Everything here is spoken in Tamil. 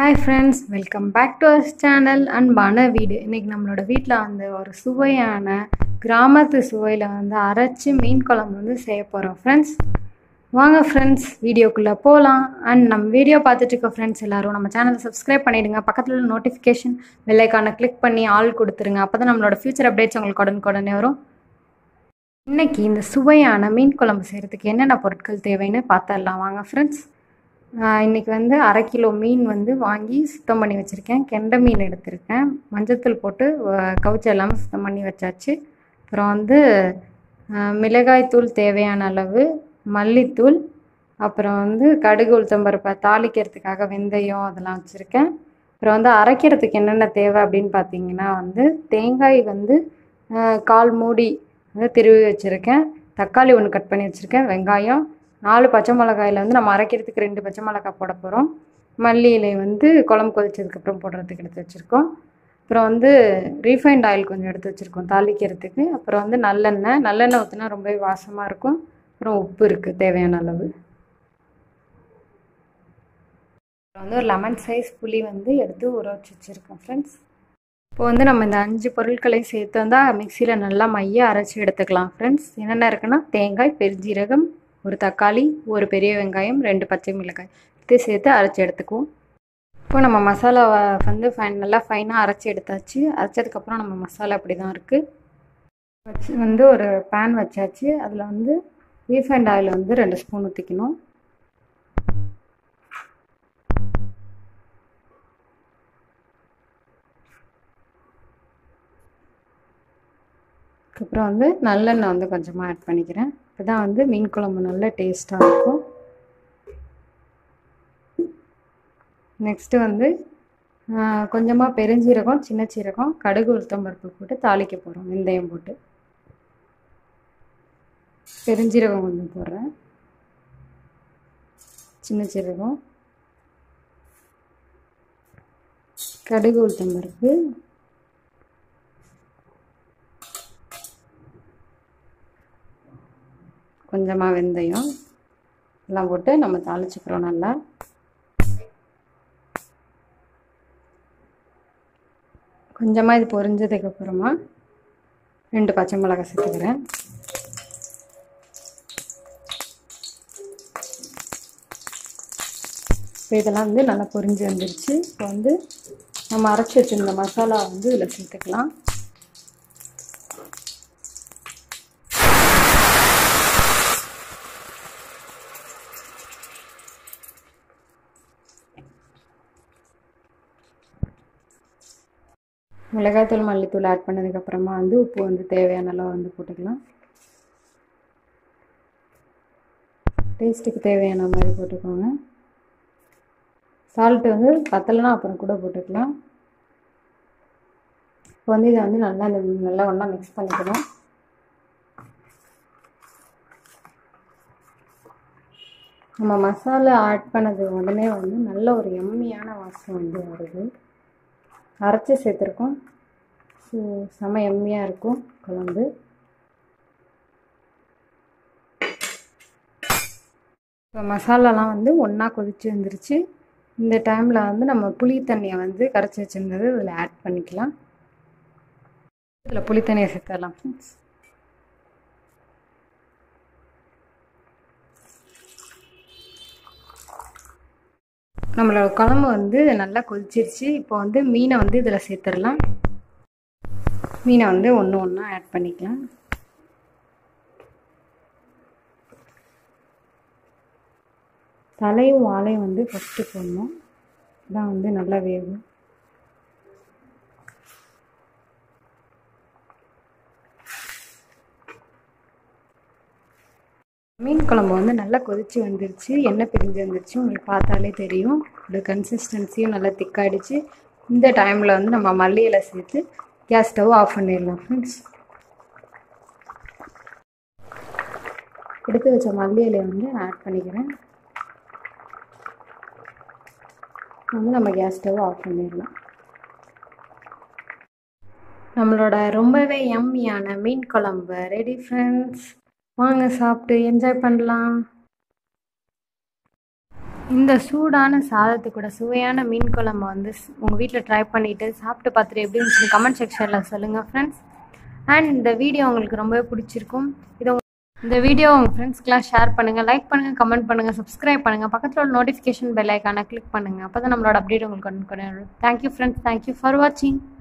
hi friends welcome back to us channel அன்பான வீடு இன்றைக்கி நம்மளோட வீட்டில் வந்து ஒரு சுவையான கிராமத்து சுவையில் வந்து அரைச்சி மீன் குழம்பு வந்து செய்ய போகிறோம் ஃப்ரெண்ட்ஸ் வாங்க ஃப்ரெண்ட்ஸ் வீடியோக்குள்ளே போகலாம் அண்ட் நம்ம வீடியோ பார்த்துட்டு இருக்க ஃப்ரெண்ட்ஸ் எல்லோரும் நம்ம சேனலை சப்ஸ்கிரைப் பண்ணிவிடுங்க பக்கத்தில் உள்ள நோட்டிஃபிகேஷன் வெள்ளைக்கான கிளிக் பண்ணி ஆள் கொடுத்துருங்க அப்போ தான் நம்மளோட ஃப்யூச்சர் அப்டேட்ஸ் உங்களுக்கு உடனுக்குடனே வரும் இன்றைக்கி இந்த சுவையான மீன் குழம்பு செய்கிறதுக்கு என்னென்ன பொருட்கள் தேவைன்னு பார்த்துடலாம் வாங்க ஃப்ரெண்ட்ஸ் இன்றைக்கி வந்து அரை கிலோ மீன் வந்து வாங்கி சுத்தம் பண்ணி வச்சுருக்கேன் கெண்டை மீன் எடுத்திருக்கேன் மஞ்சத்தூள் போட்டு கவுச்சி எல்லாமே சுத்தம் பண்ணி வச்சாச்சு அப்புறம் வந்து மிளகாய்த்தூள் தேவையான அளவு மல்லித்தூள் அப்புறம் வந்து கடுகு உளுத்தம்பருப்பை தாளிக்கிறதுக்காக வெந்தயம் அதெல்லாம் வச்சுருக்கேன் அப்புறம் வந்து அரைக்கிறதுக்கு என்னென்ன தேவை அப்படின்னு பார்த்தீங்கன்னா வந்து தேங்காய் வந்து கால் மூடி வந்து திருவி வச்சுருக்கேன் தக்காளி ஒன்று கட் பண்ணி வச்சுருக்கேன் வெங்காயம் நாலு பச்சை மிளகாயில் வந்து நம்ம அரைக்கிறதுக்கு ரெண்டு பச்சை மிளகாய் போட போகிறோம் மல்லி இலை வந்து குழம்பு கொதிச்சதுக்கப்புறம் போடுறதுக்கு எடுத்து வச்சுருக்கோம் அப்புறம் வந்து ரீஃபைண்ட் ஆயில் கொஞ்சம் எடுத்து வச்சுருக்கோம் தாளிக்கிறதுக்கு அப்புறம் வந்து நல்லெண்ணெய் நல்லெண்ணெய் ஊற்றினா ரொம்பவே வாசமாக இருக்கும் அப்புறம் உப்பு இருக்குது தேவையான அளவு அப்புறம் வந்து ஒரு லெமன் சைஸ் புளி வந்து எடுத்து ஊற வச்சு வச்சுருக்கோம் ஃப்ரெண்ட்ஸ் இப்போ வந்து நம்ம இந்த அஞ்சு பொருட்களையும் சேர்த்து வந்தால் மிக்சியில் நல்லா மைய அரைச்சி எடுத்துக்கலாம் ஃப்ரெண்ட்ஸ் என்னென்ன இருக்குன்னா தேங்காய் பெருஞ்சீரகம் ஒரு தக்காளி ஒரு பெரிய வெங்காயம் ரெண்டு பச்சை மிளகாய் இது சேர்த்து அரைச்சி எடுத்துக்குவோம் இப்போ நம்ம மசாலாவை வந்து ஃபைன் நல்லா ஃபைனாக அரைச்சி எடுத்தாச்சு அரைச்சதுக்கப்புறம் நம்ம மசாலா அப்படி தான் இருக்குது வச்சு வந்து ஒரு பேன் வச்சாச்சு அதில் வந்து ரீஃபைண்ட் ஆயில் வந்து ரெண்டு ஸ்பூன் ஊற்றிக்கணும் அதுக்கப்புறம் வந்து நல்லெண்ணெய் வந்து கொஞ்சமாக ஆட் பண்ணிக்கிறேன் இப்போ தான் வந்து மீன் குழம்பு நல்ல டேஸ்ட்டாக இருக்கும் நெக்ஸ்ட்டு வந்து கொஞ்சமாக பெருஞ்சீரகம் சின்ன சீரகம் கடுகு உளுத்தம்பருப்பு போட்டு தாளிக்க போகிறோம் வெந்தயம் போட்டு பெருஞ்சீரகம் கொஞ்சம் போடுறேன் சின்ன சீரகம் கடுகு உளுத்தம்பருப்பு கொஞ்சமாக வெந்தயம் எல்லாம் போட்டு நம்ம தாளிச்சுக்கிறோம் நல்லா கொஞ்சமாக இது பொரிஞ்சதுக்கப்புறமா ரெண்டு பச்சை மிளகாய் சேர்த்துக்கிறேன் இப்போ இதெல்லாம் வந்து நல்லா பொரிஞ்சு வந்துருச்சு இப்போ வந்து நம்ம அரைச்சி வச்சுருந்த மசாலா வந்து இதில் சேர்த்துக்கலாம் மிளகாய்த்தூள் மல்லித்தூள் ஆட் பண்ணதுக்கப்புறமா வந்து உப்பு வந்து தேவையான அளவு வந்து போட்டுக்கலாம் டேஸ்ட்டுக்கு தேவையான மாதிரி போட்டுக்கோங்க சால்ட்டு வந்து பத்தலைனா அப்புறம் கூட போட்டுக்கலாம் இப்போ வந்து இதை வந்து நல்லா இந்த நல்லா ஒன்றா மிக்ஸ் பண்ணிக்கணும் நம்ம மசாலா ஆட் பண்ணது உடனே வந்து நல்ல ஒரு எம்மியான வாசம் வந்து வருது அரைச்சி சேர்த்துருக்கோம் ஸோ செம எம்மியாக இருக்கும் குழம்பு இப்போ மசாலாலாம் வந்து ஒன்றா கொதிச்சு வந்துருச்சு இந்த டைமில் வந்து நம்ம புளி தண்ணியை வந்து கரைச்சி வச்சுருந்தது இதில் ஆட் பண்ணிக்கலாம் இதில் புளி தண்ணியை சேர்த்துடலாம் ஃப்ரெண்ட்ஸ் நம்மளோட குழம்பு வந்து நல்லா கொதிச்சிருச்சு இப்போ வந்து மீனை வந்து இதில் சேர்த்துடலாம் மீனை வந்து ஒன்று ஒன்றா ஆட் பண்ணிக்கலாம் தலையும் வாழையும் வந்து ஃபஸ்ட்டு போடணும் தான் வந்து நல்லா வேகும் மீன் குழம்பு வந்து நல்லா கொதித்து வந்துருச்சு எண்ணெய் பிரிஞ்சு வந்துருச்சு உங்களுக்கு பார்த்தாலே தெரியும் இது கன்சிஸ்டன்சியும் நல்லா திக்காயிடுச்சு இந்த டைமில் வந்து நம்ம மல்லி இலை சேர்த்து கேஸ் ஸ்டவ் ஆஃப் பண்ணிடலாம் ஃப்ரெண்ட்ஸ் எடுத்து வச்ச மல்லி இலையை வந்து ஆட் பண்ணிக்கிறேன் வந்து நம்ம கேஸ் ஸ்டவ் ஆஃப் பண்ணிடலாம் நம்மளோட ரொம்பவே எம்மியான மீன் குழம்பு ரெடி ஃப்ரெண்ட்ஸ் வாங்க சாப்பிட்டு என்ஜாய் பண்ணலாம் இந்த சூடான சாதத்து கூட சுவையான மீன் குழம்பு வந்து உங்கள் வீட்டில் ட்ரை பண்ணிவிட்டு சாப்பிட்டு பார்த்துட்டு எப்படின்னு சொல்லி கமெண்ட் செக்ஷனில் சொல்லுங்கள் ஃப்ரெண்ட்ஸ் அண்ட் இந்த வீடியோ உங்களுக்கு ரொம்பவே பிடிச்சிருக்கும் இது உங்க- இந்த வீடியோ உங்கள் ஃப்ரெண்ட்ஸ்க்கெலாம் ஷேர் பண்ணுங்கள் லைக் பண்ணுங்கள் கமெண்ட் பண்ணுங்கள் சப்ஸ்கிரைப் பண்ணுங்கள் பக்கத்தில் உள்ள நோட்டிஃபிகேஷன் பெல் ஐக்கானை கிளிக் பண்ணுங்கள் அப்போ தான் நம்மளோட அப்டேட் உங்களுக்கு கொண்டு தேங்க்யூ ஃப்ரெண்ட்ஸ் தேங்க்யூ ஃபார் வாட்சிங்